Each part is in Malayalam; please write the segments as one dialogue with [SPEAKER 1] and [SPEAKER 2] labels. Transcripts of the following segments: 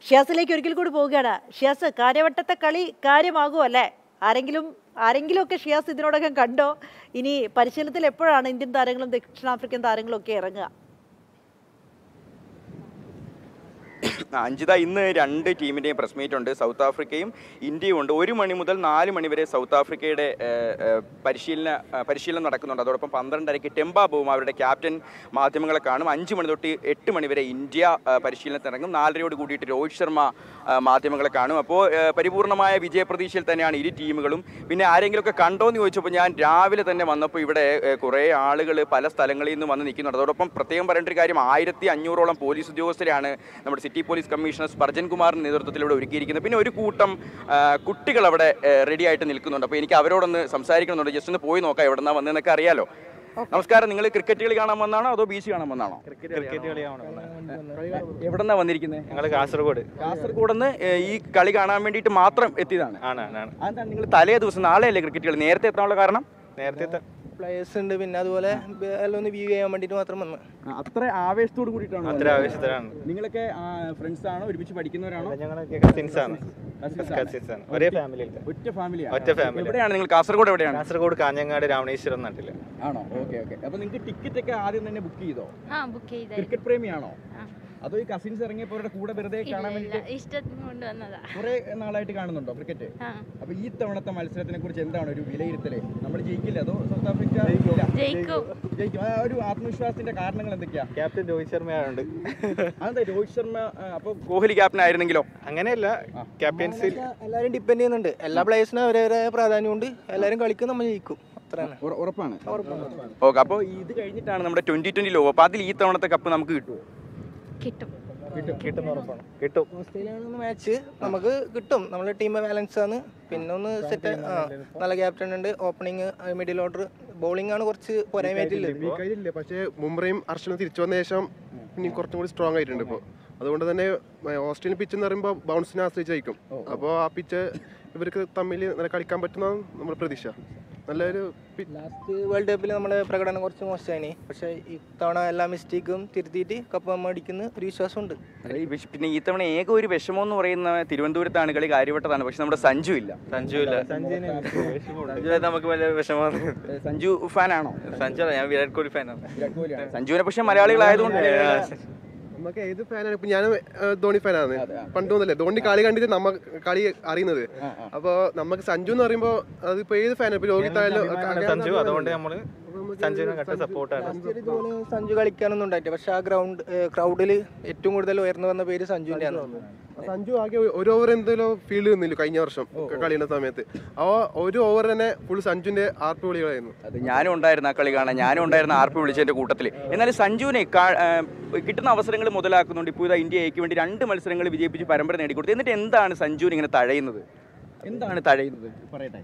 [SPEAKER 1] ഷിയാസിലേക്ക് ഒരിക്കൽ കൂടി പോവുകയാണ് ഷിയാസ് കാര്യവട്ടത്തെ കളി കാര്യമാകുമോ അല്ലേ ആരെങ്കിലും ആരെങ്കിലും ഒക്കെ ഷിയാസ് ഇതിനോടകം കണ്ടോ ഇനി പരിശീലനത്തിൽ എപ്പോഴാണ് ഇന്ത്യൻ താരങ്ങളും ദക്ഷിണാഫ്രിക്കൻ താരങ്ങളും ഒക്കെ ഇറങ്ങുക
[SPEAKER 2] ആ, അഞ്ജിത ഇന്ന് രണ്ട് ടീമിൻ്റെയും പ്രസ് മീറ്റ് ഉണ്ട് സൗത്ത് ആഫ്രിക്കയും ഇന്ത്യയും ഉണ്ട് ഒരു മണി മുതൽ നാല് മണി വരെ സൗത്ത് ആഫ്രിക്കയുടെ ഏഹ്, ഏഹ്, പരിശീലന ഏഹ്, പരിശീലനം നടക്കുന്നുണ്ട് അതോടൊപ്പം പന്ത്രണ്ടരയ്ക്ക് ടെമ്പ പോവും അവരുടെ ക്യാപ്റ്റൻ മാധ്യമങ്ങളെ കാണും അഞ്ച് മണി തൊട്ട് എട്ട് മണി വരെ ഇന്ത്യ ഏഹ്, പരിശീലനത്തിൽ ഇറങ്ങും നാലരയോട് കൂടിയിട്ട് രോഹിത് ശർമ്മ ഏഹ്, മാധ്യമങ്ങളെ കാണും അപ്പോൾ ഏഹ്, പരിപൂർണമായ വിജയപ്രതീക്ഷയിൽ തന്നെയാണ് ഇരു ടീമുകളും പിന്നെ ആരെങ്കിലുമൊക്കെ കണ്ടോ എന്ന് ചോദിച്ചപ്പോൾ ഞാൻ രാവിലെ തന്നെ വന്നപ്പോൾ ഇവിടെ ഏഹ്, കുറേ ആളുകൾ പല സ്ഥലങ്ങളിൽ നിന്ന് വന്ന് നിൽക്കുന്നുണ്ട് അതോടൊപ്പം പ്രത്യേകം പറയേണ്ട ഒരു കാര്യം ആയിരത്തി അഞ്ഞൂറോളം പോലീസ് ഉദ്യോഗസ്ഥരെയാണ് നമ്മുടെ സിറ്റി പോലീസ് കമ്മീഷണർ സ്പർജൻ കുമാറിന്റെ നേതൃത്വത്തിൽ ഇവിടെ ഒരുക്കിയിരിക്കുന്നത് പിന്നെ ഒരു കൂട്ടം ആ, കുട്ടികൾ അവിടെ റെഡി ആയിട്ട് നിൽക്കുന്നുണ്ട് അപ്പോൾ എനിക്ക് അവരോടൊന്ന് സംസാരിക്കണമെന്നുണ്ട് ജസ്റ്റ് ഒന്ന് പോയി നോക്കാം എവിടെ നിന്നാണ് വന്നതെന്നൊക്കെ അറിയാലോ നമസ്കാരം നിങ്ങൾ ക്രിക്കറ്റ് കളി കാണാൻ വന്നാണോ അതോ ബീച്ച് കാണാൻ വന്നാണോ
[SPEAKER 3] ക്രിക്കറ്റ് കളിയാണ്
[SPEAKER 2] എവിടെ നിന്നാണ് വന്നിരിക്കുന്നത്
[SPEAKER 3] ഞങ്ങൾ കാസർഗോഡ്
[SPEAKER 2] കാസർഗോഡ് നിന്ന് ഈ കളി കാണാൻ വേണ്ടിയിട്ട് മാത്രം എത്തിയതാണ്
[SPEAKER 3] ആണ് ആണ് ആണ്
[SPEAKER 2] അതെന്താണ് നിങ്ങൾ തലേ ദിവസം നാളെയല്ലേ ക്രിക്കറ്റ് കളി നേരത്തെ എത്താനുള്ള കാരണം
[SPEAKER 3] നേരത്തെ
[SPEAKER 4] പ്ലേയേഴ്സ് ഉണ്ട് പിന്നെ അതുപോലെ ബ- എല്ലാം ഒന്ന് വ്യൂ ചെയ്യാൻ വേണ്ടിയിട്ട് മാത്രം വന്ന്
[SPEAKER 2] അത്ര ആവേശത്തോട് കൂടിയിട്ടാണ്
[SPEAKER 3] അത്ര ആവശ്യത്തിലാണ്
[SPEAKER 2] നിങ്ങളൊക്കെ ഫ്രണ്ട്സ് ആണോ ഒരുമിച്ച് പഠിക്കുന്നവരാണോ
[SPEAKER 3] ഞങ്ങളൊക്കെ കസിൻസ് ആണ് കസിൻസ് ആണ് ഒരേ ഫാമിലിയിലത്തെ
[SPEAKER 2] ഒറ്റ ഫാമിലിയാണ്
[SPEAKER 3] ഒറ്റ family.
[SPEAKER 2] എവിടെയാണ് നിങ്ങൾ കാസർഗോഡ് എവിടെയാണ്
[SPEAKER 3] കാസർഗോഡ് കാഞ്ഞങ്ങാട് രാമണേശ്വരം നാട്ടില്
[SPEAKER 2] ആണോ ഓക്കെ ഓക്കെ അപ്പൊ നിങ്ങൾക്ക് ടിക്കറ്റ് ഒക്കെ ആദ്യം തന്നെ ബുക്ക് ചെയ്തോ
[SPEAKER 5] ആ ബുക്ക് ചെയ്തായിരുന്നു
[SPEAKER 2] ക്രിക്കറ്റ് പ്രേമിയാണോ
[SPEAKER 5] ആ.
[SPEAKER 2] അതോ ഈ കസിൻസ് ഇറങ്ങിയപ്പോ അവരുടെ കൂടെ വെറുതെ കാണാൻ
[SPEAKER 5] ഇല്ല, ഇല്ല,
[SPEAKER 2] വേണ്ടി
[SPEAKER 5] ഇഷ്ടത്തിന് കൊണ്ടുവന്നതാ
[SPEAKER 2] കുറെ നാളായിട്ട് കാണുന്നുണ്ടോ ക്രിക്കറ്റ്
[SPEAKER 5] ആ
[SPEAKER 2] അപ്പൊ ഈ തവണത്തെ മത്സരത്തിനെ കുറിച്ച് എന്താണ് ഒരു വിലയിരുത്തല് നമ്മൾ ജയിക്കില്ല അതോ സൗത്ത് ആഫ്രിക്ക ഇല്ല.
[SPEAKER 5] ജയിക്കും
[SPEAKER 2] ജയിക്കും ആ ഒരു ആത്മവിശ്വാസത്തിന്റെ കാരണങ്ങൾ എന്തൊക്കെയാ
[SPEAKER 3] ക്യാപ്റ്റൻ രോഹിത് ശർമ്മയുണ്ട്
[SPEAKER 2] അതെന്താ രോഹിത് ശർമ്മ ആ, അപ്പൊ കോഹ്ലി ക്യാപ്റ്റൻ ആയിരുന്നെങ്കിലോ
[SPEAKER 3] അങ്ങനെയല്ല ക്യാപ്റ്റൻസിൽ
[SPEAKER 4] എല്ലാവരും ഡിപ്പെൻഡ് ചെയ്യുന്നുണ്ട് എല്ലാ പ്ലേയേഴ്സിനും അവരവരെ പ്രാധാന്യമുണ്ട് എല്ലാവരും കളിക്കും നമ്മൾ ജയിക്കും അത്ര തന്നെ
[SPEAKER 2] ഉറ- ഉറപ്പാണ് ഓക്കെ അപ്പോൾ ഇത് കഴിഞ്ഞിട്ടാണ് നമ്മുടെ ട്വന്റി ട്വന്റി ലോക അപ്പൊ അതിൽ ഈ തവണത്തെ കപ്പ് നമുക്ക് കിട്ടുമോ
[SPEAKER 5] കിട്ടും
[SPEAKER 3] കിട്ടുന്ന ഉറപ്പാണ് കിട്ടും
[SPEAKER 4] ഓസ്ട്രേലിയയാണ് മാച്ച് നമുക്ക് കിട്ടും നമ്മളെ ടീം ബാലൻസ് ആണ് പിന്നെ ഒന്ന് സെറ്റ് ആ നല്ല ക്യാപ്റ്റൻ ഉണ്ട് ഓപ്പണിങ് മിഡിൽ ഓർഡർ ബോളിംഗ് ആണ് കുറച്ച് പോരായ്മയായിട്ടില്ല
[SPEAKER 6] വീക്കായിട്ടില്ല പക്ഷേ മുംബൈയും അർഷനും തിരിച്ചു വന്ന ശേഷം ഇനി കുറച്ചും കൂടി സ്ട്രോങ് ആയിട്ടുണ്ട് ഇപ്പോൾ അതുകൊണ്ട് തന്നെ ഏർ, ഓസ്ട്രേലിയൻ പിച്ച് എന്ന് പറയുമ്പോൾ ബൗൺസിനെ ആശ്രയിച്ചായിരിക്കും അപ്പോൾ ആ പിച്ച് ഇവർക്ക് തമ്മിൽ നല്ല കളിക്കാൻ പറ്റുന്ന നമ്മുടെ പ്രതീക്ഷ നല്ലൊരു പി-
[SPEAKER 4] ലാസ്റ്റ് വേൾഡ് കപ്പിൽ നമ്മുടെ പ്രകടനം കുറച്ച് മോശമായി പക്ഷേ ഇത്തവണ എല്ലാ മിസ്റ്റേക്കും തിരുത്തിയിട്ട് കപ്പ് നമ്മൾ അടിക്കുന്ന ഒരു വിശ്വാസമുണ്ട്
[SPEAKER 2] അല്ല, ഈ വിഷ- പിന്നെ ഈ തവണ ഏക ഒരു വിഷമം എന്ന് പറയുന്ന തിരുവനന്തപുരത്താണ് കളി കാര്യവട്ടത്താണ് പക്ഷെ നമ്മുടെ സഞ്ജു ഇല്ല
[SPEAKER 7] സഞ്ജു ഇല്ല
[SPEAKER 3] സഞ്ജുവിന്
[SPEAKER 7] സഞ്ജുവിനെ നമുക്ക് വലിയ വിഷമമാണ്
[SPEAKER 2] ഏ, സഞ്ജു ഫാനാണോ
[SPEAKER 7] സഞ്ജു അല്ല ഞാൻ വിരാട് കോഹ്ലി ഫാനാണ്
[SPEAKER 2] സഞ്ജുവിനെ പക്ഷെ മലയാളികളായതുകൊണ്ട്
[SPEAKER 6] നമുക്ക് ഏത് ഫാനാണ് ഇപ്പൊ ഞാൻ ധോണി ഫാനാണ് പണ്ട് മുതലേ ധോണി കളി കണ്ടിട്ട് നമ്മ കളി അറിയുന്നത് അപ്പോൾ നമുക്ക് സഞ്ജു എന്ന് പറയുമ്പോൾ അതിപ്പോ ഏത് ഫാനാണ് ഇപ്പൊ രോഹിത് ആയാലും
[SPEAKER 3] സഞ്ജു അതുകൊണ്ട് നമ്മള് സഞ്ജുവിനെ കട്ട സപ്പോർട്ടാണ്
[SPEAKER 4] ഇതുപോലെ സഞ്ജു കളിക്കാനൊന്നും ഉണ്ടായിട്ടില്ല പക്ഷെ ആ ഗ്രൗണ്ട് ക്രൗഡിൽ ഏറ്റവും കൂടുതൽ ഉയർന്നു വന്ന പേര് സഞ്ജുവിന്റെ ആണ്
[SPEAKER 6] സഞ്ജു ആകെ ഒരു ഓവർ എന്തെങ്കിലും ഫീൽഡ് നിന്നില്ല കഴിഞ്ഞ വർഷം കളിയുടെ സമയത്ത് ആ ഒരു ഓവർ തന്നെ ഫുൾ സഞ്ജുവിന്റെ ആർപ്പ് വിളികളായിരുന്നു
[SPEAKER 2] അത് ഞാനും ഉണ്ടായിരുന്നു ആ കളി കാണാൻ ഞാനും ഉണ്ടായിരുന്ന ആർപ്പി വിളിച്ചതിന്റെ കൂട്ടത്തിൽ എന്നാൽ സഞ്ജുവിനെ കാ- ആ, കിട്ടുന്ന അവസരങ്ങൾ മുതലാക്കുന്നുണ്ട് ഇപ്പോൾ ഇതാ ഇന്ത്യ എക്ക് വേണ്ടി രണ്ട് മത്സരങ്ങൾ വിജയിപ്പിച്ച് പരമ്പര നേടിക്കൊടുത്തു എന്നിട്ട് എന്താണ് സഞ്ജുവിന് ഇങ്ങനെ തഴയുന്നത് എന്താണ് തഴയുന്നത് പറയട്ടെ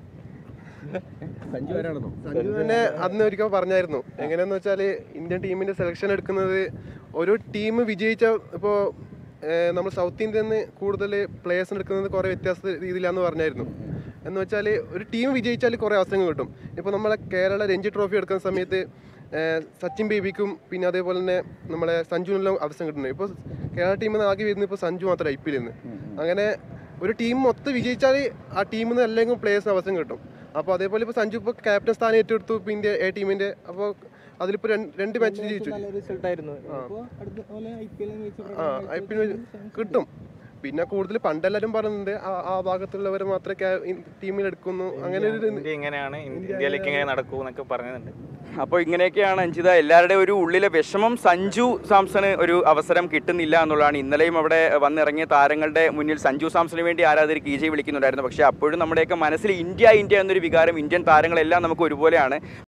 [SPEAKER 2] സഞ്ജു ആരാണെന്നോ
[SPEAKER 6] സഞ്ജു തന്നെ അന്ന് ഒരിക്കൽ പറഞ്ഞായിരുന്നു എങ്ങനെയാന്ന് വെച്ചാല് ഇന്ത്യൻ ടീമിന്റെ സെലക്ഷൻ എടുക്കുന്നത് ഒരു ടീം വിജയിച്ച ഇപ്പോൾ നമ്മൾ സൗത്ത് ഇന്ത്യയിൽ നിന്ന് കൂടുതൽ പ്ലേയേഴ്സിന് എടുക്കുന്നത് കുറേ വ്യത്യാസ രീതിയിലാന്ന് പറഞ്ഞായിരുന്നു എന്ന് വെച്ചാൽ ഒരു ടീം വിജയിച്ചാൽ കുറേ അവസരങ്ങൾ കിട്ടും ഇപ്പോൾ നമ്മളെ കേരള രഞ്ജി ട്രോഫി എടുക്കുന്ന സമയത്ത് ഏഹ് സച്ചിൻ ബേബിക്കും പിന്നെ അതേപോലെ തന്നെ നമ്മളെ സഞ്ജുവിനെല്ലാം അവസരം കിട്ടുന്നത് ഇപ്പോൾ കേരള ടീമിൽ നിന്ന് ആകെ വരുന്നത് ഇപ്പോൾ സഞ്ജു മാത്രം ഐ പി എല്ലിൽ നിന്ന് അങ്ങനെ ഒരു ടീം മൊത്തം വിജയിച്ചാൽ ആ ടീമിൽ നിന്ന് എല്ലാവർക്കും പ്ലേയേഴ്സിന് അവസരം കിട്ടും അപ്പോൾ അതേപോലെ ഇപ്പോൾ സഞ്ജു ഇപ്പോൾ ക്യാപ്റ്റൻ സ്ഥാനം ഏറ്റെടുത്തു ഇപ്പോൾ ഇന്ത്യ എ ടീമിൻ്റെ അപ്പോൾ അതിലിപ്പോൾ രണ്ട് രണ്ട് മാച്ച് ജയിച്ചു
[SPEAKER 4] നല്ല റിസൾട്ട് ആയിരുന്നു ഇപ്പോൾ അടുത്ത പോലെ ഐ പി എൽ
[SPEAKER 6] ആ ഐ പി എൽ കിട്ടും പിന്നെ കൂടുതൽ പണ്ടെല്ലാവരും പറയുന്നുണ്ട് ആ ആ ഭാഗത്തുള്ളവരെ മാത്രമേ ടീമിൽ എടുക്കുന്നു അങ്ങനെ ഒരു ഇത്
[SPEAKER 3] ഇന്ത്യ ഇങ്ങനെയാണ് ഇന്ത്യയിലേക്ക് ഇങ്ങനെ നടക്കൂ എന്നൊക്കെ പറയുന്നുണ്ട്
[SPEAKER 2] അപ്പോൾ ഇങ്ങനെയൊക്കെയാണ് അഞ്ചിത എല്ലാവരുടെയും ഒരു ഉള്ളിലെ വിഷമം സഞ്ജു സാംസണ് ഒരു അവസരം കിട്ടുന്നില്ല എന്നുള്ളതാണ് ഇന്നലെയും അവിടെ വന്നിറങ്ങിയ താരങ്ങളുടെ മുന്നിൽ സഞ്ജു സാംസണിന് വേണ്ടി ആരാധകർ കീജെ വിളിക്കുന്നുണ്ടായിരുന്നു പക്ഷേ അപ്പോഴും നമ്മുടെയൊക്കെ മനസ്സിൽ ഇന്ത്യ ഇന്ത്യ എന്നൊരു വികാരം ഇന്ത്യൻ താരങ്ങളെല്ലാം നമുക്ക് ഒരുപോലെയാണ്